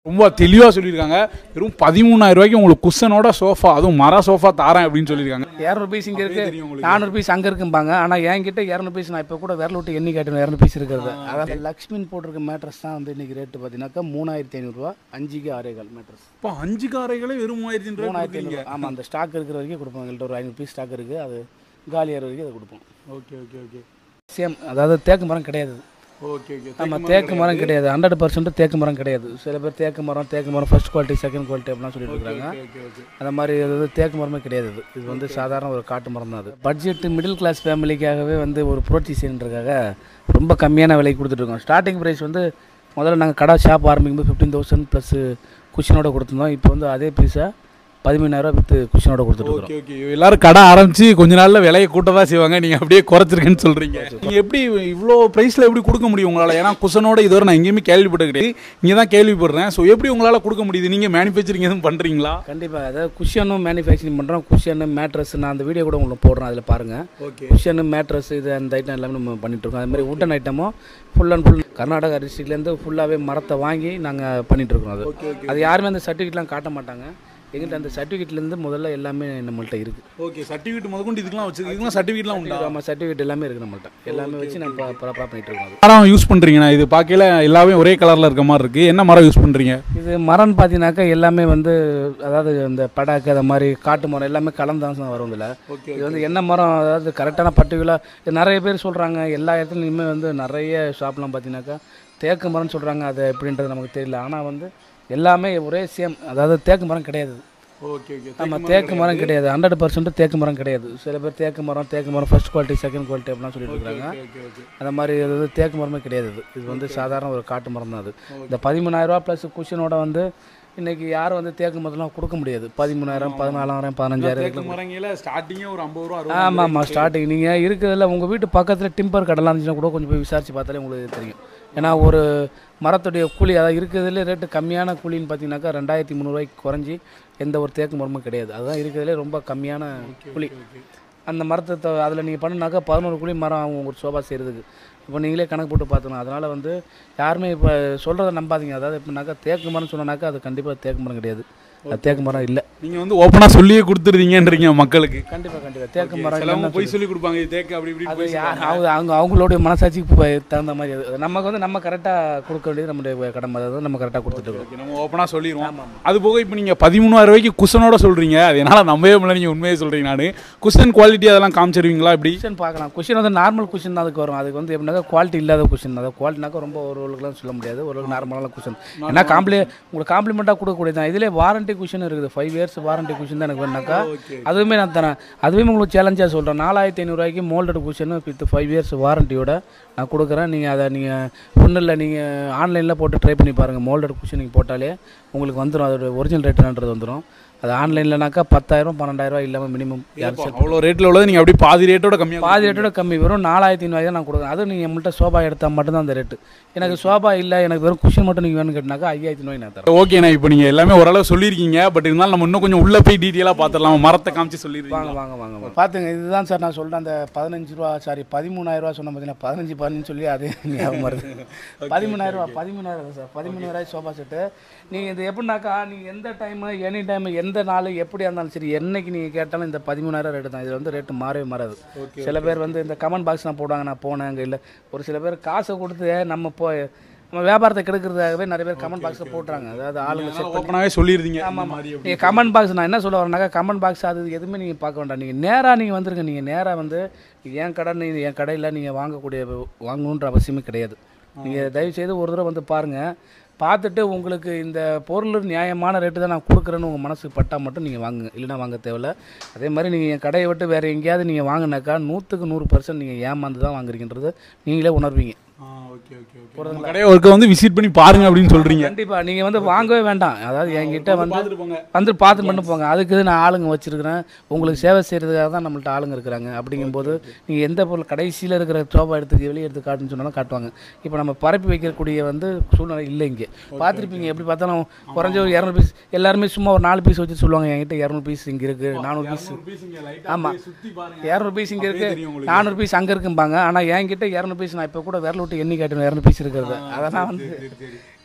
ரொம்ப தெளிவாக சொல்லியிருக்காங்க வெறும் பதிமூணாயிரம் ரூபாய்க்கு உங்களுக்கு குஷனோட சோஃபா அதுவும் மர சோஃபா தாரேன் அப்படின்னு சொல்லியிருக்காங்க இரநூறு பீஸ் இங்கே இருக்கு தெரியும் உங்களுக்கு. நானூறு பீஸ் அங்கே இருக்கும்பாங்க ஆனால் என்கிட்ட இரநூறு பீஸ் நான் இப்போ கூட விரல விட்டு எண்ணி காட்டணும் இரநூறு பீஸ் இருக்கிறது அதாவது லக்ஷ்மின் போட்டிருக்க மேட்ரஸ் தான் வந்து இன்னைக்கு ரேட்டு பார்த்தீங்கன்னாக்கா மூணாயிரத்தி ஐநூறுரூவா அஞ்சுக்கு ஆறே கால் மேட்ரஸ் இப்போ அஞ்சு காரைகளே வெறும் மூவாயிரத்தி ரூபாய் மூணாயிரத்தி கொடுக்குறீங்க ஐநூறு ஆமாம் அந்த ஸ்டாக் இருக்கிற வரைக்கும் கொடுப்போம் எங்கள்கிட்ட ஒரு ஐநூறு பீஸ் ஸ்டாக் இருக்குது அது காலியாகிற வரைக்கும் அதை கொடுப்போம் ஓகே ஓகே ஓகே சேம் அதாவது தேக்கு மரம் கிடையாது ஓகே ஓகே நம்ம தேக்கு மரம் கிடையாது ஹண்ட்ரட் பர்சன்ட் தேக்கு மரம் கிடையாது சில பேர் தேக்கு மரம் தேக்கு மரம் ஃபர்ஸ்ட் குவாலிட்டி செகண்ட் குவாலிட்டி அப்படிலாம் சொல்லிட்டு இருக்காங்க ஓகே ஓகே அந்த மாதிரி இது தேக்கு மரமே கிடையாது இது. இது வந்து சாதாரண ஒரு காட்டு மரம் தான் அது பட்ஜெட் மிடில் கிளாஸ் ஃபேமிலிக்காகவே வந்து ஒரு புரட்சி செய்யறதுக்காக ரொம்ப கம்மியான விலைக்கு கொடுத்துட்ருக்கோம் ஸ்டார்டிங் ப்ரைஸ் வந்து முதல்ல நாங்கள் கடை ஷாப் ஆரம்பிக்கும்போது ஃபிஃப்டீன் தௌசண்ட் ப்ளஸ் குஷனோட கொடுத்துருந்தோம் இப்போ வந்து அதே பீஸை பதிமூணாயிரம் வித்து குஷனோட கொடுத்துட்ருக்கோம் ஓகே ஓகே எல்லாரும் கடை ஆரம்பிச்சு கொஞ்ச நாள்ல விலையை கூட்ட தான் செய்வாங்க நீங்க அப்படியே குறைச்சிருக்கேன்னு சொல்றீங்க நீங்க எப்படி இவ்வளோ பிரைஸ்ல எப்படி கொடுக்க முடியும் உங்களால ஏன்னா குஷனோட இதுவரை நான் எங்கேயுமே கேள்விப்பட்ட கிடையாது இங்கே தான் கேள்விப்படுறேன் ஸோ எப்படி உங்களால கொடுக்க முடியுது நீங்க மேனுஃபேக்சரிங் எதுவும் பண்றீங்களா கண்டிப்பாக அதாவது குஷனும் மேனுஃபேக்சரிங் பண்ணுறோம் குஷனு மேட்ரஸ் நான் அந்த வீடியோ கூட உங்களுக்கு போடுறேன் அதில் பாருங்கள் ஓகே குஷனு மேட்ரஸ் இது அந்த ஐட்டம் எல்லாமே நம்ம பண்ணிட்டு இருக்கோம் அது மாதிரி உட்டன் ஐட்டமும் ஃபுல் அண்ட் ஃபுல் கர்நாடகா டிஸ்ட்ரிக்ட்லேருந்து ஃபுல்லாகவே மரத்தை வாங்கி நாங்கள் பண்ணிட்டு இருக்கோம் அது ஓகே ஓகே அது யாருமே அந்த சர்டிஃபிகேட்லாம் காட்ட மாட்டாங்க எங்கள்கிட்ட அந்த சர்டிஃபிகேட்லேருந்து முதல்ல எல்லாமே நம்மள்ட்ட இருக்குது ஓகே சர்டிஃபிகேட் முதற்கொண்டு இதுக்கெல்லாம் வச்சு இதுக்கெல்லாம் சர்டிஃபிகேட்லாம் உண்டா நம்ம சர்டிஃபிகேட் எல்லாமே இருக்குது நம்மள்ட்ட எல்லாமே வச்சு நம்ம ப்ராப்பராக பண்ணிட்டு இருக்கோம் அது மரம் யூஸ் பண்றீங்கண்ணா இது பார்க்கல எல்லாமே ஒரே கலர்ல இருக்க மாதிரி இருக்கு என்ன மரம் யூஸ் பண்றீங்க இது மரம்னு பார்த்தீங்கன்னாக்கா எல்லாமே வந்து அதாவது இந்த படாக்கு அந்த மாதிரி காட்டு மரம் எல்லாமே கலந்து தான் வரும் இதில் ஓகே இது வந்து என்ன மரம் அதாவது கரெக்டான பர்டிகுலர் நிறைய பேர் சொல்கிறாங்க எல்லா இடத்துலையுமே வந்து நிறைய ஷாப்லாம் பார்த்தீங்கன்னாக்கா தேக்கு மரம்னு சொல்கிறாங்க அது எப்படின்றது நமக்கு தெரியல ஆனால் வந்து எல்லாமே ஒரே சேம் அதாவது தேக்கு மரம் கிடையாது ஓகே ஓகே நம்ம தேக்கு மரம் கிடையாது ஹண்ட்ரட் பர்சன்ட் தேக்கு மரம் கிடையாது சில பேர் தேக்கு மரம் தேக்கு மரம் ஃபர்ஸ்ட் குவாலிட்டி செகண்ட் குவாலிட்டி அப்படிலாம் சொல்லிட்டு இருக்காங்க ஓகே ஓகே அந்த மாதிரி இது வந்து தேக்கு மரமே கிடையாது இது. இது வந்து சாதாரண ஒரு காட்டு மரம் தான் அது இந்த பதிமூணாயிரரூவா ப்ளஸ் குஷனோட வந்து இன்னைக்கு யாரும் வந்து தேக்கு மரம்லாம் கொடுக்க முடியாது பதிமூணாயிரம் பதினாலாயிரம் பதினஞ்சாயிரம் தேக்கு மரங்கில ஸ்டார்டிங்கே ஒரு ஐம்பது ரூபா அறுபது ஆமாம் ஆமாம் ஸ்டார்டிங் நீங்கள் இருக்கிறதுல உங்கள் வீட்டு பக்கத்தில் டிம்பர் கடைலாம் இருந்துச்சுன்னா கூட கொஞ்சம் போய் விசாரிச்சு பார்த்தாலே உங்களுக்கு தெரியும் ஏன்னா ஒரு மரத்துடைய கூலி அதாவது இருக்கிறதுல ரேட்டு கம்மியான கூலின்னு பார்த்தீங்கன்னாக்கா ரெண்டாயிரத்தி முந்நூறுவாய்க்கு குறைஞ்சி எந்த ஒரு தேக்கு மரமும் கிடையாது அதுதான் இருக்கிறதுலே ரொம்ப கம்மியான கூலி அந்த மரத்தை அதில் நீங்கள் பண்ணுனாக்கா பதினோரு குழி மரம் ஆகும் உங்களுக்கு சோபா செய்கிறதுக்கு இப்போ நீங்களே கணக்கு போட்டு பார்த்துக்கணும் அதனால் வந்து யாருமே இப்போ சொல்கிறத நம்பாதீங்க அதாவது எப்படின்னாக்கா தேக்கு மரம் சொன்னாக்கா அது கண்டிப்பாக தேக்கு மரம் கிடையாது அது தேக்கு மரம் இல்லை நீங்க வந்து ஓப்பனா சொல்லியே கொடுத்துருவீங்கன்றீங்க மக்களுக்கு கண்டிப்பாக கண்டிப்பாக தேக்கு மரம் சிலவங்க இல்லைன்னா போய் சொல்லி கொடுப்பாங்க இது தேக்கு அப்படி இப்படி அது போய் யா- அவங்க அவங்க அவங்களுடைய மனசாட்சிக்கு ப- தகுந்த மாதிரி அது நமக்கு வந்து நம்ம கரெக்டாக கொடுக்க வேண்டியது நம்முடைய கடமை அதாவது நம்ம கரெக்டாக கொடுத்துட்டு Okay, நம்ம ஓப்பனா சொல்லிடுவோம் அது போக இப்போ நீங்க பதிமூணாயிரம் ரூபாய்க்கு குஷனோட சொல்றீங்க அது என்னால நம்பவே முடியல நீங்க உண்மையை சொல்றீங்க நானு குஷன் குவாலிட்டி அதெல்லாம் காமிச்சிருவீங்களா இப்படி கொஷின் பார்க்கலாம் கொஷின் வந்து நார்மல் கொஷின் தான் அதுக்கு வரும் அதுக்கு வந்து எப்படின்னாக்கா குவாலிட்டி இல்லாத கொஷின் அதாவது குவாலிட்டினாக்கா ரொம்ப ஒரு ஒருக்குலாம் சொல்ல முடியாது ஒரு நார்மலான கொஷின் ஏன்னா காம்ப்ளி உங்களுக்கு காம்ப்ளிமெண்ட்டாக கொடுக்கக்கூடியது தான் இதிலே வாரண்டி கொஷின் இருக்குது ஃபைவ் இயர்ஸ் வாரண்டி கொஷின் தான் எனக்கு வேணாக்கா அதுவுமே நான் தரேன் அதுவுமே உங்களுக்கு சேலஞ்சாக சொல்கிறேன் நாலாயிரத்தி ஐநூறுரூவாய்க்கு moulded cushion with five years வாரண்டியோட நான் கொடுக்குறேன் நீங்கள் அதை நீங்கள் ஒன்றும் இல்லை நீங்கள் ஆன்லைனில் போட்டு ட்ரை பண்ணி பாருங்கள் மோல்டட் கொஷின் நீங்கள் போட்டாலே உங்களுக்கு வந்துடும் அதோட ஒரிஜினல் ரேட்டுன்றது வந்துடும் அது ஆன்லைன்லனாக்கா பத்தாயிரம் பன்னெண்டாயிரம் இல்லாமல் மினிமம் யார் அவ்வளோ ரேட்ல உள்ளது நீங்க அப்படியே பாதி ரேட்டோட கம்மியா பாதி ரேட்டோட கம்மி வெறும் நாலாயிரத்தி ஐநூறு தான் நான் கொடுக்குறேன் அதுவும் நீங்கள் நம்மள்ட்ட சோபா எடுத்தால் மட்டும்தான் அந்த ரேட்டு எனக்கு சோபா இல்லை எனக்கு வெறும் குஷன் மட்டும் நீங்கள் வேணும்னு கேட்டினாக்கா ஐயாயிரத்தி நோய் நான் தரேன் ஓகேண்ணா இப்போ நீங்க எல்லாமே ஓரளவு சொல்லியிருக்கீங்க பட் இருந்தாலும் நம்ம இன்னும் கொஞ்சம் உள்ள போய் டீட்டெயிலாக பார்த்துடலாம் மரத்தை காமிச்சு சொல்லிடுறீங்க வாங்க வாங்க வாங்க வாங்க பார்த்துங்க இதுதான் சார் நான் சொல்கிறேன் அந்த பதினஞ்சு ரூபா சாரி பதிமூணாயிரம் ரூபா சொன்ன பார்த்தீங்கன்னா பதினஞ்சு பதினஞ்சு சொல்லி அதே ஞாபகம் வருது பதிமூணாயிரம் ரூபா பதிமூணாயிரம் சார் பதிமூணாயிரம் சோபா செட்டு நீங்கள் இது எப்படின்னாக்கா நீங்கள் எந்த டைமு எனி டைம் எந்த நாள் எப்படியா இருந்தாலும் சரி என்னைக்கு நீங்கள் கேட்டாலும் இந்த பதிமூணாயிரம் ரேட்டு தான் இது வந்து ரேட்டு மாறவே மாறாது சில பேர் வந்து இந்த கமெண்ட் பாக்ஸ் நான் போடுவாங்க நான் போனேன் அங்கே இல்லை ஒரு சில பேர் காசை கொடுத்து நம்ம போய் நம்ம வியாபாரத்தை கெடுக்கிறதாகவே நிறைய பேர் கமெண்ட் பாக்ஸில் போட்டுறாங்க அதாவது ஆளுங்க செக் பண்ணி ஓப்பனாகவே சொல்லியிருந்தீங்க ஆமாம் நீங்கள் கமெண்ட் பாக்ஸ் நான் என்ன சொல்ல வரேன்னாக்கா கமெண்ட் பாக்ஸ் அது இது எதுவுமே நீங்கள் பார்க்க வேண்டாம் நீங்கள் நேராக நீங்கள் வந்துருங்க நீங்கள் நேராக வந்து இது என் கடை நீ என் கடையில் நீங்கள் வாங்கக்கூடிய வாங்கணுன்ற அவசியமே கிடையாது நீங்கள் தயவு செய்து ஒரு தடவை வந்து பாருங்கள் பார்த்துட்டு உங்களுக்கு இந்த பொருள் நியாயமான ரேட்டு தான் நான் கொடுக்குறேன்னு உங்கள் மனசுக்கு பட்டால் மட்டும் நீங்கள் வாங்குங்க இல்லைன்னா வாங்க தேவையில்ல அதே மாதிரி நீங்கள் என் கடையை விட்டு வேறு எங்கேயாவது நீங்கள் வாங்கினாக்கா நூற்றுக்கு நூறு பர்சன்ட் நீங்கள் ஏமாந்து தான் வாங்குறீங்கன்றது நீங்களே உணர்வீங்க ஓகே ஓகே ஓகே கடையை ஒருக்க வந்து விசிட் பண்ணி பாருங்க அப்படின்னு சொல்றீங்க கண்டிப்பாக நீங்கள் வந்து வாங்கவே வேண்டாம் அதாவது என்கிட்ட வந்து பார்த்துட்டு போங்க வந்து பார்த்து மட்டும் போங்க அதுக்கு நான் ஆளுங்க வச்சிருக்கிறேன் உங்களுக்கு சேவை செய்கிறதுக்காக தான் நம்மள்ட்ட ஆளுங்க இருக்கிறாங்க அப்படிங்கும்போது நீங்கள் எந்த பொருள் கடைசியில் இருக்கிற சோபா எடுத்து வெளியே எடுத்து காட்டுன்னு சொன்னாலும் காட்டுவாங்க இப்போ நம்ம பரப்பி வைக்கக்கூடிய வந்து சூழ்நிலை இல்லை இங்கே பார்த்துருப்பீங்க எப்படி பார்த்தாலும் குறைஞ்ச ஒரு இரநூறு பீஸ் எல்லாருமே சும்மா ஒரு நாலு பீஸ் வச்சு சொல்லுவாங்க என்கிட்ட இரநூறு பீஸ் இங்கே இருக்குது நானூறு பீஸ் ஆமாம் இரநூறு பீஸ் இங்கே இருக்குது நானூறு பீஸ் அங்கே இருக்கும்பாங்க ஆனால் என்கிட்ட இரநூறு பீஸ் நான் இப்போ கூட விரல விட்டு எண்ணி காட்டணும் இரநூறு பீஸ் இருக்கிறது அதெல்லாம் வந்து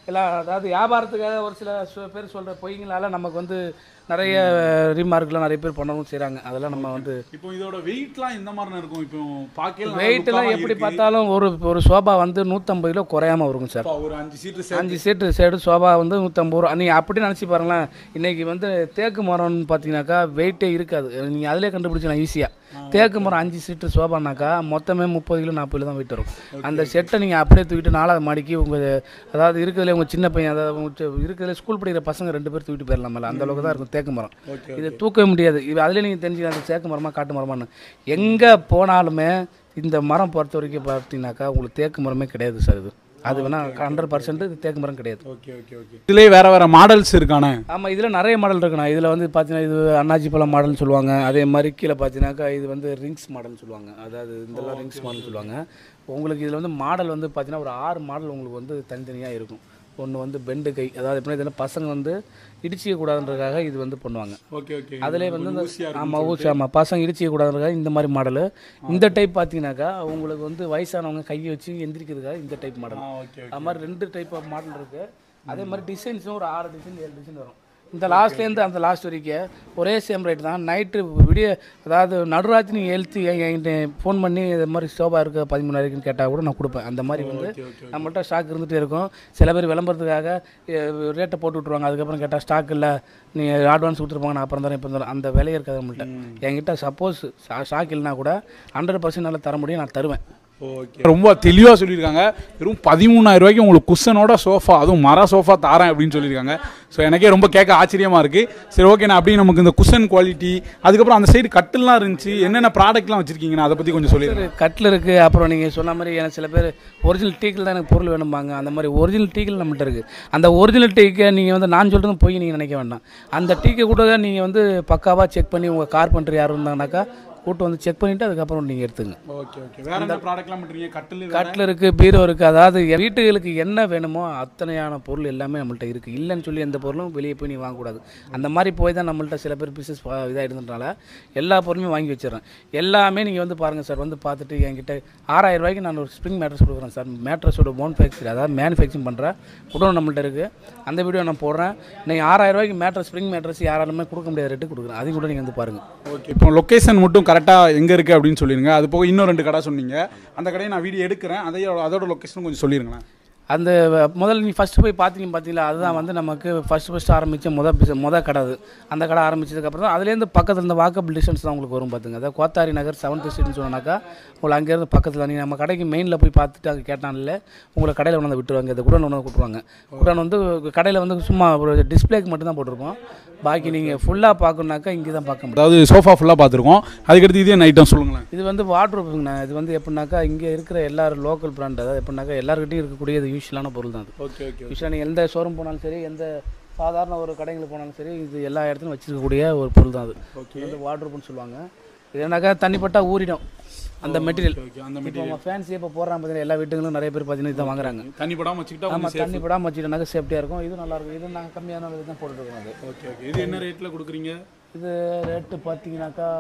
எல்லா அதாவது வியாபாரத்துக்காக ஒரு சில சு- பேர் சொல்கிற பொய்ங்களால நமக்கு வந்து நிறைய ரீமார்க்லாம் நிறைய பேர் பண்ணவும் செய்கிறாங்க அதெல்லாம் நம்ம வந்து இப்போ இதோட வெயிட்லாம் எந்த மாதிரி இருக்கும் இப்போ பாக்கையில வெயிட்லாம் எப்படி பார்த்தாலும் ஒரு ஒரு சோபா வந்து நூற்றம்பது கிலோ குறையாம வருங்க சார் ஒரு அஞ்சு சீட்டு அஞ்சு சீட்டு சைடு சோபா வந்து நூற்றம்பது ரூபா நீங்கள் அப்படி நினச்சி பாருங்களேன் இன்னைக்கு வந்து தேக்கு மரம்னு பார்த்தீங்கன்னாக்கா வெயிட்டே இருக்காது நீங்கள் அதிலே கண்டுபிடிச்சலாம் ஈஸியாக தேக்கு மரம் அஞ்சு சீட்டு சோபானாக்கா மொத்தமே முப்பது கிலோ நாற்பது கிலோ தான் வெயிட் வரும் அந்த செட்டை நீங்கள் அப்படியே தூக்கிட்டு நாலாவது மாடிக்கு உங்கள் அதாவது இருக்கிறதுல உங்கள் சின்ன பையன் அதாவது உங்க இருக்கிறதுல ஸ்கூல் படிக்கிற பசங்க ரெண்டு பேர் தூக்கிட்டு போயிடலாமல்ல அந்த அளவுக்கு தான் இருக்கும் தேக்கு மரம் இது தூக்கவே முடியாது இது அதிலே நீங்கள் தெரிஞ்சுக்கலாம் அந்த தேக்கு மரமா காட்டு மரமான்னு எங்கே போனாலுமே இந்த மரம் பொறுத்த வரைக்கும் பார்த்தீங்கன்னாக்கா உங்களுக்கு தேக்கு மரமே கிடையாது சார் இது அது வேணா ஹண்ட்ரட் பர்சன்ட் இது தேக்கு மரம் கிடையாது ஓகே ஓகே ஓகே இதுலயே வேற வேற மாடல்ஸ் இருக்கானே ஆமாம் இதில் நிறைய மாடல் இருக்குண்ணா இதில் வந்து பார்த்தீங்கன்னா இது அண்ணாச்சி பழம் மாடல்னு சொல்லுவாங்க அதே மாதிரி கீழே பார்த்தீங்கன்னாக்கா இது வந்து ரிங்ஸ் மாடல்னு சொல்லுவாங்க அதாவது இதெல்லாம் ரிங்ஸ் மாடல் சொல்லுவாங்க உங்களுக்கு இதில் வந்து மாடல் வந்து பார்த்தீங்கன்னா ஒரு ஆறு மாடல் உங்களுக்கு வந்து தனித்தனியாக இருக்கும் ஒன்று வந்து பெண்டு கை அதாவது எப்படின்னா இதில் பசங்க வந்து இடிச்சிக்க கூடாதுன்றதுக்காக இது வந்து பண்ணுவாங்க ஓகே ஓகே அதிலே வந்து இந்த ஆமாம் ஊசி ஆமாம் பசங்க இடிச்சிக்க கூடாதுன்றதுக்காக இந்த மாதிரி மாடலு இந்த டைப் பார்த்தீங்கன்னாக்கா உங்களுக்கு வந்து வயசானவங்க கையை வச்சு எந்திரிக்கிறதுக்காக இந்த டைப் மாடல் ஓகே அது மாதிரி ரெண்டு டைப் ஆஃப் மாடல் இருக்குது அதே மாதிரி டிசைன்ஸும் ஒரு ஆறு டிசைன் ஏழு டிசைன் வரும் இந்த லாஸ்ட்லேருந்து அந்த லாஸ்ட் வரைக்கும் ஒரே சேம் ரேட் தான் நைட்டு விடிய அதாவது நடுராத்திரி நீங்கள் எழுத்து என்கிட்ட ஃபோன் பண்ணி இது மாதிரி சோபா இருக்க பதிமூணு இருக்குன்னு கேட்டால் கூட நான் கொடுப்பேன் அந்த மாதிரி வந்து நம்மள்ட்ட ஸ்டாக் இருந்துகிட்டே இருக்கும் சில பேர் விளம்பரத்துக்காக ரேட்டை போட்டு விட்ருவாங்க அதுக்கப்புறம் கேட்டால் ஸ்டாக் இல்லை நீங்கள் அட்வான்ஸ் கொடுத்துருப்பாங்க நான் அப்புறம் தரேன் இப்போ தரேன் அந்த விலையே இருக்காது நம்மள்ட்ட என்கிட்ட சப்போஸ் ஸ்டாக் இல்லைனா கூட ஹண்ட்ரட் பர்சன்ட் நல்லா தர முடியும் நான் தருவேன் ஓகே ரொம்ப தெளிவாக சொல்லியிருக்காங்க வெறும் பதிமூணாயிரம் ரூபாய்க்கு உங்களுக்கு குஷனோட சோஃபா அதுவும் மர சோஃபா தாரேன் அப்படின்னு சொல்லியிருக்காங்க ஸோ எனக்கே ரொம்ப கேட்க ஆச்சரியமாக இருக்குது சரி ஓகே நான் அப்படியே நமக்கு இந்த குஷன் குவாலிட்டி அதுக்கப்புறம் அந்த சைடு கட்டில்லாம் இருந்துச்சு என்னென்ன ப்ராடக்ட்லாம் வச்சிருக்கீங்க அதை பற்றி கொஞ்சம் சொல்லிடுறேன் கட்டில் இருக்குது அப்புறம் நீங்கள் சொன்ன மாதிரி எனக்கு சில பேர் ஒரிஜினல் டீக்கில் தான் எனக்கு பொருள் வேணும்பாங்க அந்த மாதிரி ஒரிஜினல் டீக்கில் நம்மள்ட்ட இருக்குது அந்த ஒரிஜினல் டீக்கை நீங்கள் வந்து நான் சொல்கிறதும் போய் நீங்கள் நினைக்க வேண்டாம் அந்த டீக்கை கூட நீங்கள் வந்து பக்காவாக செக் பண்ணி உங்கள் கார்பெண்டர் யார் இருந்தாங்கனாக்கா கூட்டு வந்து செக் பண்ணிவிட்டு அதுக்கப்புறம் நீங்கள் எடுத்துங்க ஓகே ஓகே வேற என்ன ப்ராடக்ட்லாம் பண்ணுறீங்க கட்டில் கட்டில் இருக்குது பீரோ இருக்குது அதாவது என் வீட்டுகளுக்கு என்ன வேணுமோ அத்தனையான பொருள் எல்லாமே நம்மள்ட்ட இருக்குது இல்லைன்னு சொல்லி எந்த பொருளும் வெளியே போய் நீ வாங்கக்கூடாது அந்த மாதிரி போய் தான் நம்மள்ட்ட சில பேர் பிஸ்னஸ் இதாக இருந்ததுனால எல்லா பொருளுமே வாங்கி வச்சிடறேன் எல்லாமே நீங்கள் வந்து பாருங்கள் சார் வந்து பார்த்துட்டு என்கிட்ட ஆறாயிரம் ரூபாய்க்கு நான் ஒரு ஸ்ப்ரிங் மேட்ரஸ் கொடுக்குறேன் சார் மேட்ரஸோட மோன் ஃபேக்ட்ரி அதாவது மேனுஃபேக்சரிங் பண்ணுற குடோன் நம்மள்ட்ட இருக்குது அந்த வீடியோ நான் போடுறேன் நீங்கள் ஆறாயிரம் ரூபாய்க்கு மேட்ரஸ் ஸ்ப்ரிங் மேட்ரஸ் யாராலுமே கொடுக்க முடியாத ரேட்டு கொடுக்குறேன் அதையும் கூட நீங்கள் வந்து பாருங்கள் ஓகே இப்போ லொக்கேஷன் மட்டும் கரெக்டாக எங்கே இருக்குது அப்படின்னு சொல்லிடுங்க அது போக இன்னும் ரெண்டு கடை சொன்னீங்க அந்த கடையை நான் வீடியோ எடுக்கிறேன் அதையோட அதோட லொக்கேஷன் கொஞ்சம் சொல்லிருங்களேன் அந்த வ- முதல்ல நீ ஃபஸ்ட்டு போய் பார்த்தீங்க பார்த்தீங்களா அதுதான் வந்து நமக்கு ஃபஸ்ட்டு ஃபஸ்ட்டு ஆரம்பித்த முத பிச முத கடை அது அந்த கடை ஆரம்பிச்சதுக்கப்புறம் தான் அதுலேருந்து பக்கத்தில் இருந்த வாக்கபிள் டிஸ்டன்ஸ் தான் உங்களுக்கு வரும் பார்த்துங்க அதாவது கோத்தாரி நகர் செவன்த் ஸ்ட்ரீட்னு சொன்னாக்கா உங்களை அங்கேருந்து பக்கத்தில் நீங்கள் நம்ம கடைக்கு மெயினில் போய் பார்த்துட்டு அங்கே கேட்டான்ல உங்களை கடையில் கொண்டு வந்து விட்டுருவாங்க இந்த குடன் கொண்டு வந்து விட்டுருவாங்க குடன் வந்து கடையில் வந்து சும்மா ஒரு டிஸ்பிளேக்கு மட்டும் தான் போட்டிருப்போம் பாக்கி நீங்கள் ஃபுல்லாக பார்க்கணுனாக்கா இங்கே தான் பார்க்க முடியும் அதாவது சோஃபா ஃபுல்லாக பார்த்துருக்கோம் அதுக்கடுத்து இதே ஐட்டம் சொல்லுங்களேன் இது வந்து வாட்ரூப்புங்கண்ணா இது வந்து எப்படின்னாக்கா இங்கே இருக்கிற எல்லாரும் லோக்கல் பிராண்ட் அதாவது எப்படின்னாக்கா எல்லாருக்கிட்டையும் இருக்கக்கூடிய இது யூஸ்வலான பொருள் தான் அது ஓகே ஓகே யூஸ்வலாக நீங்கள் எந்த ஷோரூம் போனாலும் சரி எந்த சாதாரண ஒரு கடைங்களுக்கு போனாலும் சரி இது எல்லா இடத்துலையும் வச்சிருக்கக்கூடிய ஒரு பொருள் தான் அது இது வந்து வாட்ரூப்னு சொல்லுவாங்க இது என்னக்கா தண்ணிப்பட்டா ஊறிடும் அந்த மெட்டீரியல் ஓகே அந்த இப்போ நம்ம ஃபேன்சி இப்போ போடுறாங்க பார்த்தீங்கன்னா எல்லா வீட்டுங்களும் நிறைய பேர் பார்த்தீங்கன்னா இதான் வாங்குறாங்க தண்ணி படாமல் வச்சுக்கிட்டா ஆமாம் தண்ணி படாமல் வச்சுக்கிட்டனாக்கா சேஃப்டியாக இருக்கும் இது நல்லா இருக்கும் இது நாங்கள் கம்மியான விலை தான் போட்டுருக்கோம் அது ஓகே ஓகே இது என்ன ரேட்டில் கொடுக்குறீங்க இது ரேட்டு பார்த்தீங்கன்னாக்கா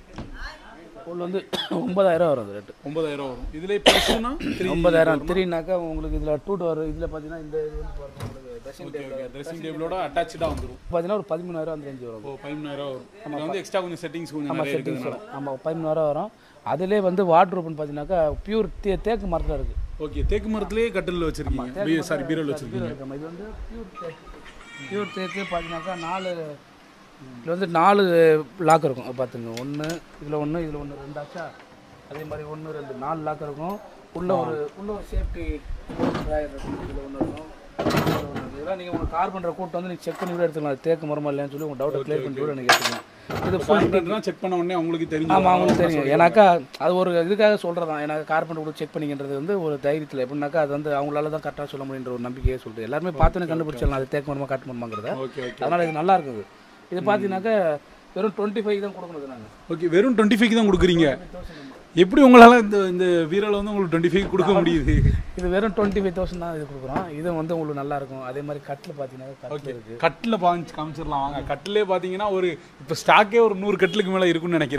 உள்ள வந்து ஒன்பதாயிரம் வரும் அது ரேட்டு ஒன்பதாயிரம் வரும் இதுல பெருசுனா ஒன்பதாயிரம் த்ரீனாக்கா உங்களுக்கு இதில் டூ வரும் இதில் பார்த்தீங்கன்னா இந்த இது வந்து பாருங்க உங்களுக்கு ட்ரெஸ்ஸிங் டேபிள் ட்ரெஸ்ஸிங் டேபிளோட அட்டாச்சாக வந்துடும் பார்த்தீங்கன்னா ஒரு பதிமூணாயிரம் அந்த ரேஞ்சு வரும் ஓ பதிமூணாயிரம் வரும் இதுல வந்து எக்ஸ்ட்ரா கொஞ்சம் செட்டிங்ஸ் கொஞ்சம் ஆமாம் நிறைய செட்டிங்ஸ் இருக்குது வரும் ஆமாம் பதிமூணாயிரம் வரும் அதிலே வந்து வாட்ரூப்னு பார்த்தீங்கன்னாக்கா பியூர் தே தேக்கு மரத்தில் இருக்குது ஓகே தேக்கு மரத்துலேயே கட்டில் வச்சிருக்கீங்க சாரி பீரோல் வச்சிருக்கீங்க நம்ம இது வந்து பியூர் தேக்கு பியூர் தேக்கு பார்த்தீங்கன்னாக்கா நாலு இதில் வந்து நாலு லாக் இருக்கும் அது பார்த்துங்க ஒன்று இதில் ஒன்று இதில் ஒன்று ரெண்டு ஆச்சா அதே மாதிரி ஒன்று ரெண்டு நாலு லாக் இருக்கும் உள்ள ஒரு உள்ள ஒரு சேஃப்டி இருக்கும் இதில் ஒன்று இருக்கும் இதுல ஒண்ணு இருக்கும். இதெல்லாம் நீங்கள் உங்கள் கார் பண்ணுற கூட்டு வந்து நீங்கள் செக் பண்ணி கூட எடுத்துக்கலாம் அது தேக்கு மரமா இல்லையான்னு சொல்லி உங்கள் டவுட்டை கிளியர் பண்ணி கூட நீங்கள் எடுத்துக்கலாம் இது ஃபுல் செக் பண்ண உடனே அவங்களுக்கு தெரியும் ஆமாம் அவங்களுக்கு தெரியும் ஏன்னாக்கா அது ஒரு இதுக்காக சொல்கிறதான் ஏன்னா கார்பெண்டர் கூட செக் பண்ணிக்கின்றது வந்து ஒரு தைரியத்தில் எப்படின்னாக்கா அது வந்து அவங்களால தான் கரெக்டாக சொல்ல முடியுன்ற ஒரு நம்பிக்கையே சொல்லிட்டு எல்லாருமே பார்த்தோன்னே கண்டுபிடிச்சிடலாம் அது தேக்க மரமாக காட்டு மரமாங்கிறத ஓகே ஓகே அதனால் இது நல்லா இருக்குது இது பார்த்தீங்கன்னாக்கா வெறும் டுவெண்ட்டி ஃபைவ் தான் கொடுக்கணும் நாங்கள் ஓகே வெறும் டுவெண்ட்டி ஃபைவ் தான் கொடுக்குறீங்க எப்படி உங்களால இந்த இந்த வீரல் வந்து உங்களுக்கு டுவெண்ட்டி ஃபைவ் கொடுக்க முடியுது இது வெறும் டுவெண்ட்டி ஃபைவ் தௌசண்ட் தான் இது கொடுக்குறோம் இது வந்து உங்களுக்கு நல்லா இருக்கும் அதே மாதிரி கட்டில் பார்த்தீங்கன்னா கட்டில் இருக்குது கட்டில் பாஞ்சு காமிச்சிடலாம் வாங்க கட்டிலே பார்த்தீங்கன்னா ஒரு இப்போ ஸ்டாக்கே ஒரு நூறு கட்டிலுக்கு மேலே இருக்கும்னு நினைக்கிறேன்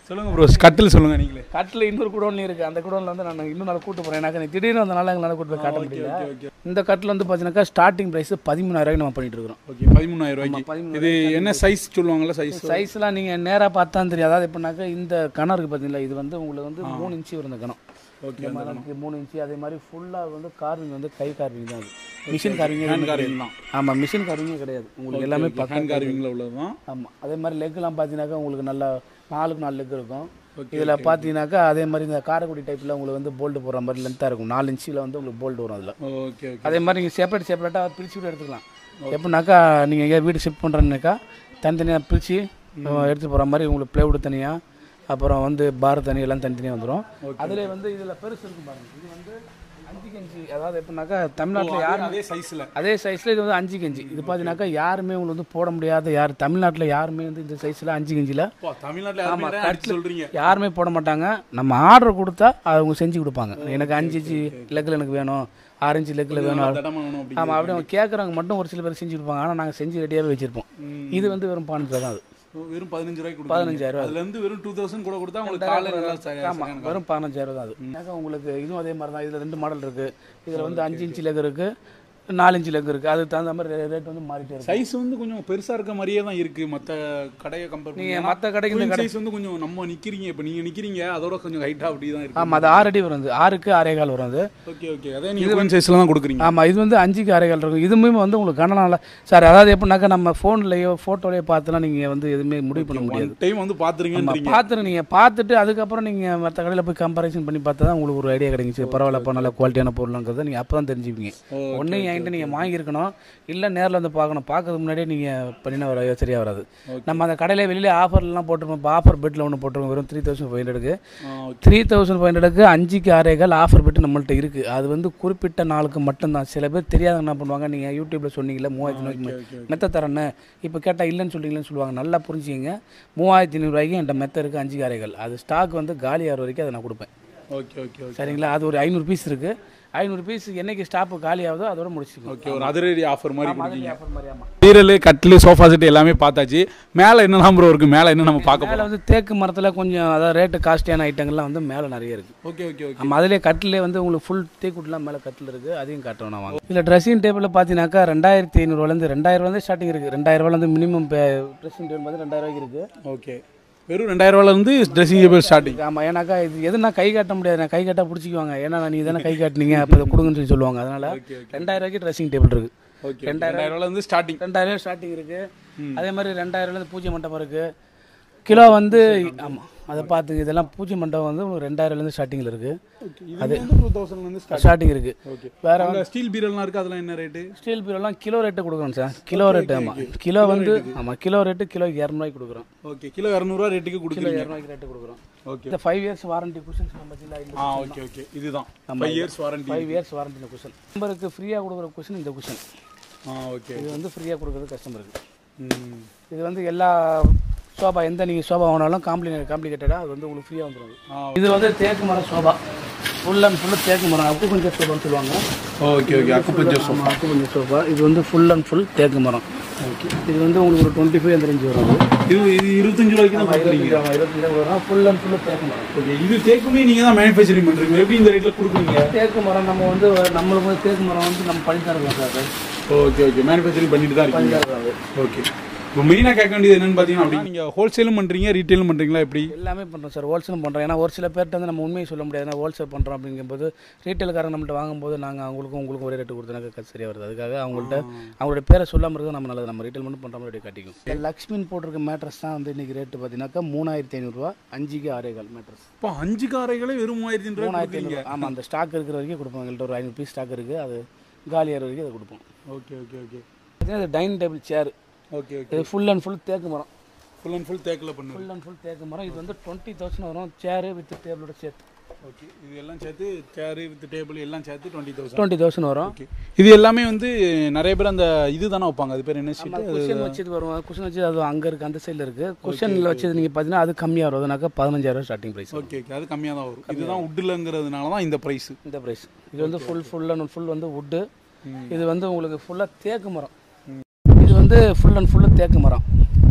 சொல்லுங்க ப்ரோ கட்டில் சொல்லுங்க நீங்களே கட்டில் இன்னொரு குடோன்ல இருக்குது அந்த குடோனில் வந்து நான் இன்னும் நாள் கூட்டு போகிறேன் எனக்கு திடீர்னு வந்தனால எங்களால் கூட்டு போய் காட்ட முடியல ஓகே ஓகே இந்த கட்டில் வந்து பார்த்தீங்கன்னாக்கா ஸ்டார்டிங் ப்ரைஸ் பதிமூணாயிரம் நம்ம பண்ணிட்டு இருக்கிறோம் ஓகே பதிமூணாயிரம் ரூபாய்க்கு பதிமூணாயிரம் இது என்ன சைஸ் சொல்லுவாங்கல்ல சைஸ் சைஸ்லாம் நீங்கள் நேராக பார்த்தா தெரியும் அதாவது எப்படின்னாக்கா இந்த கணம் இருக்குது பார்த்தீங்களா இது வந்து உங்களுக்கு வந்து மூணு இன்ச்சு வரும் இந்த கணம் ஓகே இந்த மாதிரி இருக்கு, மூணு இன்ச்சு அதே மாதிரி ஃபுல்லாக வந்து கார்விங் வந்து கை கார்விங் தான் அது மிஷின் கார்விங் ஹேண்ட் கார்விங் தான் ஆமாம் மிஷின் கார்விங்கே கிடையாது உங்களுக்கு எல்லாமே பக்கம் ஹேண்ட் கார்விங்கில் உள்ளதுதான் ஆமாம் அதே மாதிரி லெக்லாம் பார்த்தீங்கன்னாக்கா உங்களுக்கு நல்லா நாலுக்கு நாலு லெக் இருக்கும் இதில் பார்த்தீங்கன்னாக்கா அதே மாதிரி இந்த காரைக்குடி டைப்பில் உங்களுக்கு வந்து போல்டு போடுற மாதிரி லென்த்தாக இருக்கும் நாலு இன்ச்சில் வந்து உங்களுக்கு போல்டு வரும் அதில் ஓகே ஓகே அதே மாதிரி நீங்கள் செப்பரேட் செப்பரேட்டாக பிரித்து கூட எடுத்துக்கலாம் எப்படின்னாக்கா நீங்கள் எங்கேயா வீடு ஷிஃப்ட் பண்ணுறேன்னாக்கா தனித்தனியாக பிரித்து எடுத்து போகிற மாதிரி உங்களுக்கு ப்ளேவுட் தனியாக அப்புறம் வந்து பார் தனி எல்லாம் தனித்தனியாக வந்துடும் அதில் வந்து இதில் பெருசு இருக்கும் பாருங்க இது வந்து அஞ்சு கஞ்சி அதாவது எப்படின்னாக்கா தமிழ்நாட்டில் யார் அதே சைஸில் அதே சைஸில் இது வந்து அஞ்சு கஞ்சி இது பார்த்தீங்கன்னாக்கா யாருமே உங்களுக்கு வந்து போட முடியாத யார் தமிழ்நாட்டில் யாருமே வந்து இந்த சைஸில் அஞ்சு கஞ்சியில் தமிழ்நாட்டில் யாருமே தான் அடிச்சு சொல்றீங்க யாருமே போட மாட்டாங்க நம்ம ஆர்டர் கொடுத்தா அவங்க செஞ்சு கொடுப்பாங்க எனக்கு அஞ்சு இன்ச்சு லெக்கில் எனக்கு வேணும் ஆறு இன்ச்சு லெக்கில் வேணும் தடமா வேணும் அப்படி ஆமாம் அப்படி அவங்க கேட்குறவங்க மட்டும் ஒரு சில பேர் செஞ்சு கொடுப்பாங்க ஆனால் நாங்கள் செஞ்சு ரெடியாகவே வச்சுருப்போம் இது வந்து வெறும் பாஞ்சு தான் அது வெறும் பதினஞ்சு ரூபாய்க்கு கொடுப்பாங்க பதினஞ்சாயிரம் அதுல இருந்து வெறும் டூ தௌசண்ட் கூட கொடுத்தா உங்களுக்கு காலைல நல்லா ச- ஆமாம் வெறும் பதினஞ்சாயிரம் தான் அது ஏன்னாக்கா உங்களுக்கு இதுவும் அதே மாதிரி தான் இதில் ரெண்டு மாடல் இருக்குது இதில் வந்து அஞ்சு இன்ச்சு லெக் இருக்குது நாலு இன்ச்சு லெக் இருக்குது அதுக்கு தகுந்த மாதிரி ரேட் வந்து மாறிட்டே இருக்கு சைஸ் வந்து கொஞ்சம் பெருசா இருக்க மாதிரியே தான் இருக்கு மத்த கடையை கம்பேர் நீங்கள் மற்ற கடைக்கு இந்த கடை சைஸ் வந்து கொஞ்சம் நம்ம நிக்கிறீங்க இப்ப நீங்க நிக்கிறீங்க அதோட கொஞ்சம் ஹைட்டா அப்படி தான் இருக்கு ஆமாம் அது ஆறு அடி வரும் அது ஆறுக்கு ஆறே கால் வரும் அது ஓகே ஓகே அதே நீங்க குயின் சைஸ்ல தான் கொடுக்குறீங்க ஆமாம் இது வந்து அஞ்சுக்கு அரைகள் இருக்கும் இதுவுமே வந்து உங்களுக்கு கணனால சார் அதாவது எப்படின்னாக்கா நம்ம ஃபோன்லேயோ ஃபோட்டோலையோ பார்த்தோன்னா நீங்கள் வந்து எதுவுமே முடிவு பண்ண முடியாது டைம் வந்து பாத்துருங்கன்றீங்க பார்த்துட்டு நீங்கள் பார்த்துட்டு அதுக்கப்புறம் நீங்கள் மற்ற கடையில் போய் கம்பேரிசன் பண்ணி பார்த்தா தான் உங்களுக்கு ஒரு ஐடியா கிடைக்கும் பரவாயில்லப்பா நல்ல குவாலிட்டியான பொருளுங்கிறத நீங்கள் அப்போ தான் தெரிஞ்சுப்பீங்க ஒன்று என்கிட்ட நீங்கள் வாங்கியிருக்கணும் இல்லை நேரில் வந்து பார்க்கணும் பார்க்கறதுக்கு முன்னாடியே நீங்கள் பண்ணினா வர சரியாக வராது நம்ம அந்த கடையில் வெளியில ஆஃபர்லாம் போட்டிருப்போம் இப்போ ஆஃபர் பெட்டில் ஒன்று போட்டிருக்கோம் வெறும் த்ரீ தௌசண்ட் ஃபைவ் ஹண்ட்ரடுக்கு த்ரீ தௌசண்ட் ஃபைவ் ஹண்ட்ரடுக்கு அஞ்சுக்கு ஆறேகால் ஆஃபர் பெட்டு நம்மள்ட்ட இருக்குது அது வந்து குறிப்பிட்ட நாளுக்கு மட்டும்தான் சில பேர் தெரியாதவங்க என்ன பண்ணுவாங்க நீங்கள் யூடியூப்பில் சொன்னீங்கல்ல மூவாயிரத்தி நூறு மெத்த தரேன்னு இப்போ கேட்டால் இல்லைன்னு சொல்றீங்களேன்னு சொல்லுவாங்க நல்லா புரிஞ்சுங்க மூவாயிரத்தி ஐநூறுரூவாய்க்கு என்கிட்ட மெத்த இருக்குது அஞ்சுக்கு ஆறேகால் அது ஸ்டாக் வந்து காலி ஆகிற வரைக்கும் அதை நான் கொடுப்பேன் ஓகே ஓகே ஓகே சரிங்களா அது ஒரு ஐநூறு பீஸ் இருக்குது ஐநூறு பீஸ் என்னைக்கு ஸ்டாப்பு காலி ஆகுதோ அதோட முடிச்சுக்கோ ஓகே ஒரு அதிரடி ஆஃபர் மாதிரி கொடுக்குறீங்க ஆஃபர் மாதிரி ஆமாம் பீரல் கட்டில் சோஃபா செட் எல்லாமே பார்த்தாச்சு மேலே என்னெல்லாம் ப்ரோ இருக்கு மேலே என்ன நம்ம பார்க்க மேலே வந்து தேக்கு மரத்தில் கொஞ்சம் அதாவது ரேட்டு காஸ்ட்லியான ஐட்டங்கள்லாம் வந்து மேலே நிறைய இருக்குது ஓகே ஓகே ஓகே நம்ம அதிலே கட்டிலே வந்து உங்களுக்கு ஃபுல் தேக்குட்லாம் மேலே கட்டில் இருக்குது அதையும் காட்டுறோம் நான் வாங்க இதில் ட்ரெஸ்ஸிங் டேபிளில் பார்த்தீங்கன்னாக்கா ரெண்டாயிரத்தி ஐநூறுவாலேருந்து ரெண்டாயிரூவாலேருந்து ஸ்டார்டிங் இருக்குது ரெண்டாயிரூவாலேருந்து மினிமம் ட்ரெஸ்ஸிங் டேபிள் வந்து ரெண்டாயிரூவாய்க்கு இருக்குது ஓகே வெறும் ரெண்டாயிரம் ரூபாயில இருந்து ட்ரெஸ்ஸிங் டேபிள் ஸ்டார்டிங் ஆமாம் ஏன்னாக்கா இது எது நான் கை காட்ட முடியாது நான் கை காட்டா பிடிச்சிக்குவாங்க ஏன்னா நீ தானே கை காட்டினீங்க அப்போ இதை கொடுங்கன்னு சொல்லி சொல்லுவாங்க அதனால ரெண்டாயிரூவாய்க்கு ட்ரெஸ்ஸிங் டேபிள் இருக்குது ஓகே ரெண்டாயிரம் ரூபாயில இருந்து ஸ்டார்டிங் ரெண்டாயிரம் ஸ்டார்டிங் இருக்குது அதே மாதிரி ரெண்டாயிரம்லேருந்து பூஜை மண்டபம் இருக்குது கிலோ வந்து ஆமாம் அதை பார்த்துங்க இதெல்லாம் பூஜை மண்டபம் வந்து உங்களுக்கு ரெண்டாயிரம்லேருந்து ஸ்டார்டிங்கில் இருக்குது அது வந்து டூ தௌசண்ட்ல இருந்து ஸ்டார்ட் ஸ்டார்டிங் இருக்குது ஓகே வேற அந்த ஸ்டீல் பீரல்லாம் இருக்கு அதெல்லாம் என்ன ரேட்டு ஸ்டீல் பீரோலாம் கிலோ ரேட்டு கொடுக்குறோம் சார் கிலோ ரேட்டு ஆமாம் கிலோ வந்து ஆமாம் கிலோ ரேட்டு கிலோ இரநூறுவாய்க்கு கொடுக்குறோம் ஓகே கிலோ இரநூறுவா ரேட்டுக்கு கிலோ கொடுக்குறீங்க இரநூறுவாய்க்கு ரேட்டு கொடுக்குறோம் ஓகே இந்த ஃபைவ் இயர்ஸ் வாரண்டி குஷன்ஸ் நம்ம பார்த்தீங்களா ஆ ஓகே ஓகே இதுதான் five years warranty five years warranty cushion நம்பருக்கு ஃப்ரீயாக கொடுக்குற குஷன் இந்த குஷன் ஆ ஓகே இது வந்து ஃப்ரீயாக கொடுக்குறது கஸ்டமருக்கு ம் இது வந்து எல்லா சோபா எந்த நீங்கள் சோபா வாங்கினாலும் காம்ப்ளி காம்ப்ளிகேட்டடாக அது வந்து உங்களுக்கு ஃப்ரீயாக வந்துடும் ஆ இது வந்து தேக்கு மரம் சோபா ஃபுல் அண்ட் ஃபுல்லு தேக்கு மரம் அக்கு கொஞ்சம் சோபான்னு சொல்லுவாங்க ஓகே ஓகே அக்குப்பஞ்சர் சோஃபா ஆமா, அக்கு கொஞ்சம் சோபா இது வந்து ஃபுல் அண்ட் ஃபுல் தேக்கு மரம் ஓகே இது வந்து உங்களுக்கு ஒரு டுவெண்ட்டி ஃபைவ் அந்த ரேஞ்சு வரும் இது இது இருபத்தஞ்சு ரூபாய்க்கு தான் கொடுக்குறீங்க இருபத்தஞ்சு வரும் ஃபுல் அண்ட் ஃபுல்லு தேக்கு மரம் ஓகே இது தேக்குமே நீங்க தான் மேனுஃபேக்சரிங் பண்றீங்க எப்படி இந்த ரேட்ல கொடுக்குறீங்க தேக்கு மரம் நம்ம வந்து நம்மளுக்கு வந்து தேக்கு மரம் வந்து நம்ம பண்ணி தான் இருக்கோம் சார் ஓகே ஓகே மேனுஃபேக்சரிங் பண்ணிட்டு தான் இருக்கீங்க அது ஓகே இப்போ மெயினாக கேட்க வேண்டியது என்னன்னு பார்த்தீங்கன்னா அப்படி நீங்கள் ஹோல்சேலும் பண்ணுறீங்க ரீட்டைலும் பண்ணுறீங்களா எப்படி எல்லாமே பண்ணுறோம் சார் ஹோல்சேலும் பண்ணுறோம் ஏன்னா ஒரு சில பேர்ட்ட வந்து நம்ம உண்மையை சொல்ல முடியாது ஏன்னா ஹோல்சேல் பண்ணுறோம் அப்படிங்கும்போது ரீட்டைல்காரங்க நம்மள்ட்ட வாங்கும்போது நாங்கள் அவங்களுக்கும் உங்களுக்கும் ஒரே ரேட்டு கொடுத்தனாக்க சரியாக வருது அதுக்காக அவங்கள்ட்ட அவங்களோட பேரை சொல்லாமல் இருக்கிறது நம்ம நல்லது நம்ம ரீட்டைல் மட்டும் பண்ணுற மாதிரி காட்டிக்கும் இந்த லக்ஷ்மின் போட்டிருக்க மேட்ரஸ் தான் வந்து இன்றைக்கி ரேட்டு பார்த்தீங்கன்னாக்கா மூணாயிரத்தி ஐநூறுரூவா அஞ்சுக்கு ஆறேகால் மேட்ரஸ் இப்போ அஞ்சு காரைகளே வெறும் மூவாயிரத்தி ஐநூறு மூணாயிரத்தி ஐநூறு ஆமாம் அந்த ஸ்டாக் இருக்கிற வரைக்கும் கொடுப்போம் எங்கள்கிட்ட ஒரு ஐநூறு பீஸ் ஸ்டாக் இருக்குது அது காலியாகிற வரைக்கும் அதை கொடுப்போம் ஓகே ஓகே ஓகே பார்த்தீங்கன்னா இது dining table chair okay okay இது ஃபுல் அண்ட் ஃபுல் தேக்கு மரம் ஃபுல் அண்ட் ஃபுல் தேக்கில் பண்ணுங்க ஃபுல் அண்ட் ஃபுல் தேக்கு மரம் இது வந்து டுவெண்ட்டி தௌசண்ட் வரும் சேரு வித் டேபிளோட சேர்த்து ஓகே இது எல்லாம் சேர்த்து சேரு வித் டேபிள் எல்லாம் சேர்த்து டுவெண்ட்டி தௌசண்ட் டுவெண்ட்டி தௌசண்ட் வரும் ஓகே இது எல்லாமே வந்து நிறைய பேர் அந்த இது தானே வைப்பாங்க அது பேர் என்ன ஆமா, ஷீட் குஷன் வச்சது வரும் குஷன் வச்சது அது அங்கே இருக்குது அந்த சைடில் இருக்குது குஷனில் வச்சது நீங்கள் பார்த்தீங்கன்னா அது கம்மியாக வரும் அதுனாக்கா பதினஞ்சாயிரம் ஸ்டார்டிங் ப்ரைஸ் ஓகே ஓகே அது கம்மியாக தான் வரும் இதுதான் உட்டுலங்கிறதுனால தான் இந்த ப்ரைஸ் இந்த ப்ரைஸ் இது வந்து ஃபுல் ஃபுல் அண்ட் ஃபுல் வந்து வுட்டு இது வந்து உங்களுக்கு ஃபுல்லாக தேக்கு மரம் இது வந்து ஃபுல் அண்ட் ஃபுல்லு தேக்கு மரம் தேக்கு மரத்தில்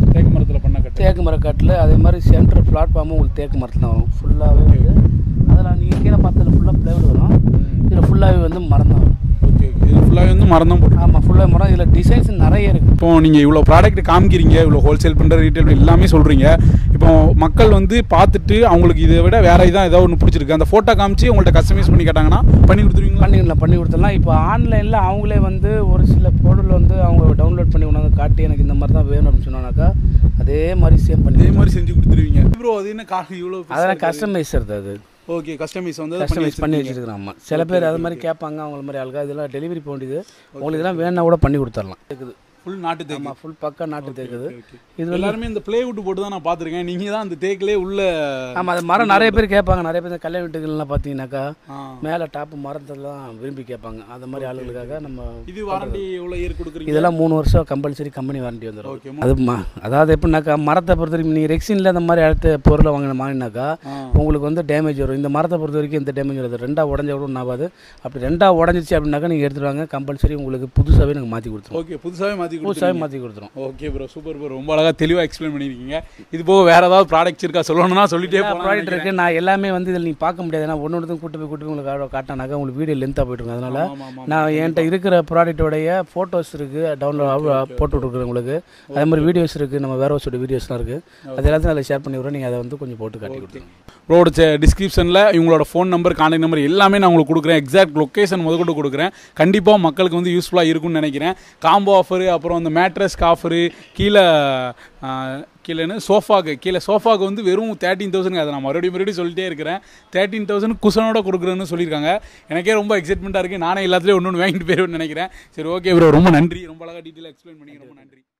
மரத்தில் பண்ண கட்டு தேக்கு மரக்காட்டில் அதே மாதிரி சென்டர் பிளாட்ஃபார்மும் உங்களுக்கு தேக்கு மரத்தில் தான் வரும் ஃபுல்லாகவே வந்து அதில் நீங்கள் கீழே பார்த்ததுல ஃபுல்லாக பிளேவுட் வரும் இதில் ஃபுல்லாகவே வந்து மரம் தான் வரும் ஓகே ஓகே இது ஃபுல்லாகவே வந்து மரம் தான் போட்டு ஆமாம் ஃபுல்லாக மரம் இதில் டிசைன்ஸ் நிறைய இருக்குது இப்போ நீங்கள் இவ்வளோ ப்ராடக்ட் காமிக்கிறீங்க இவ்வளோ ஹோல்சேல் பண்ணுற ரீட்டைல் எல்லாமே சொல்கிறீங்க இப்போ மக்கள் வந்து பார்த்துட்டு அவங்களுக்கு இதை விட வேற இதான் ஏதாவது ஒன்று பிடிச்சிருக்கு அந்த ஃபோட்டோ காமிச்சு உங்கள்ட்ட கஸ்டமைஸ் பண்ணி கேட்டாங்கன்னா பண்ணி கொடுத்துருவீங்களா பண்ணிக்கலாம் பண்ணி கொடுத்துடலாம் இப்போ ஆன்லைனில் அவங்களே வந்து ஒரு சில பொருள் வந்து அவங்க டவுன்லோட் பண்ணி கொண்டாந்து காட்டி எனக்கு இந்த மாதிரி தான் வேணும் அப்படின்னு சொன்னாக்கா அதே மாதிரி சேம் பண்ணி இதே மாதிரி செஞ்சு கொடுத்துருவீங்க ப்ரோ அது என்ன காசு இவ்வளோ அதெல்லாம் கஸ்டமைசர் அது ஓகே கஸ்டமைஸ் வந்து அதை கஸ்டமைஸ் பண்ணி வச்சிருக்கிறோம் ஆமாம் சில பேர் அது மாதிரி கேட்பாங்க அவங்கள மாதிரி ஆளுக்கா இதெல்லாம் டெலிவரி போக வேண்டியது உங்களுக்கு இதெல்லாம் வேணா கூட பண்ணி கொடுத்துடலாம் இருக்குது ஃபுல் நாட்டு தேக்கு ஆமாம் ஃபுல் பக்கா நாட்டு தேக்குது Okay. இது வந்து எல்லாருமே இந்த பிளேவுட் போட்டு தான் நான் பார்த்துருக்கேன் நீங்கள் தான் அந்த தேக்கிலே உள்ள ஆமாம் அது மரம் நிறைய பேர் கேட்பாங்க நிறைய பேர் இந்த கல்யாண வீட்டுகள்லாம் பார்த்தீங்கன்னாக்கா ஆ. மேலே டாப்பு மரத்தெல்லாம் விரும்பி கேட்பாங்க அந்த மாதிரி ஆளுகளுக்காக நம்ம இது வாரண்டி எவ்வளோ இயர் கொடுக்குறீங்க இதெல்லாம் மூணு வருஷம் கம்பல்சரி கம்பெனி வாரண்டி வந்துடும் ஓகே அது ம அதாவது எப்படின்னாக்கா மரத்தை பொறுத்த வரைக்கும் நீங்கள் ரெக்ஸினில் அந்த மாதிரி அடுத்த பொருளை வாங்கின வாங்கினாக்கா உங்களுக்கு வந்து டேமேஜ் வரும் இந்த மரத்தை பொறுத்த வரைக்கும் இந்த டேமேஜ் வருது ரெண்டா உடஞ்ச கூட ஒன்றும் ஆகாது அப்படி ரெண்டா உடஞ்சிச்சு அப்படின்னாக்கா நீங்கள் எடுத்துட்டு வாங்க கம்பல்சரி உங்களுக்கு புதுசாகவே நாங்கள் மாற்றி கொடுத்துருவோம் ஓகே புதுசாகவே மாற்றி புதுசாகவே கொடுத்துருவீங்க மாற்றி கொடுத்துருவோம் ஓகே ப்ரோ சூப்பர் ப்ரோ ரொம்ப அழகாக தெளிவாக எக்ஸ்பிளைன் பண்ணியிருக்கீங்க இது போக வேற ஏதாவது ப்ராடக்ட்ஸ் இருக்கா சொல்லணும்னா சொல்லிட்டே போகலாம் ப்ராடக்ட் இருக்குது நான் எல்லாமே வந்து இதில் நீங்கள் பார்க்க முடியாது ஏன்னா ஒன்று ஒன்று கூட்டு போய் கூட்டு போய் உங்களுக்கு காட்ட- காட்டினாக்கா உங்களுக்கு வீடியோ லென்த்தாக போயிட்டு இருக்கும் அதனால ஆமா, ஆமா, நான் என்கிட்ட இருக்கிற ப்ராடக்ட்டோடைய ஃபோட்டோஸ் இருக்குது டவுன்லோட் போட்டு விட்ருக்குறேன் உங்களுக்கு அதே மாதிரி வீடியோஸ் இருக்குது நம்ம வேற ஹவுஸோட வீடியோஸ்லாம் இருக்குது அது எல்லாத்தையும் அதில் ஷேர் பண்ணி விட்றேன் நீங்கள் அதை வந்து கொஞ்சம் போட்டு காட்டி கொடுத்துருங்க ப்ரோட டிஸ்கிரிப்ஷனில் இவங்களோட ஃபோன் நம்பர் கான்டாக்ட் நம்பர் எல்லாமே நான் உங்களுக்கு கொடுக்குறேன் எக்ஸாக்ட் லொக்கேஷன் முதற்கொண்டு கொடுக்குறேன் கண்டிப்பாக மக்களுக்கு வந்து யூஸ்ஃபுல்லாக இருக்கும்னு நினைக்கிறேன் காம்போ ஆஃபரு அப்புறம் அந்த மேட்ரஸ்க்கு ஆஃபரு கீழே ஆ, கீழேன்னு சோஃபாக்கு கீழே சோஃபாக்கு வந்து வெறும் தேர்ட்டீன் தௌசண்ட் அதை நான் மறுபடியும் மறுபடியும் சொல்லிட்டே இருக்கிறேன் தேர்ட்டீன் தௌசண்ட் குஷனோட கொடுக்குறேன்னு சொல்லியிருக்காங்க எனக்கே ரொம்ப எக்ஸைட்மெண்ட்டாக இருக்குது நானே எல்லாத்துலேயும் ஒன்று ஒன்று வாங்கிட்டு போயிருவேன்னு நினைக்கிறேன் சரி ஓகே ப்ரோ ரொம்ப நன்றி ரொம்ப அழகாக டீட்டெயிலாக எக்ஸ்பிளைன் பண்ணி ரொம்ப நன்றி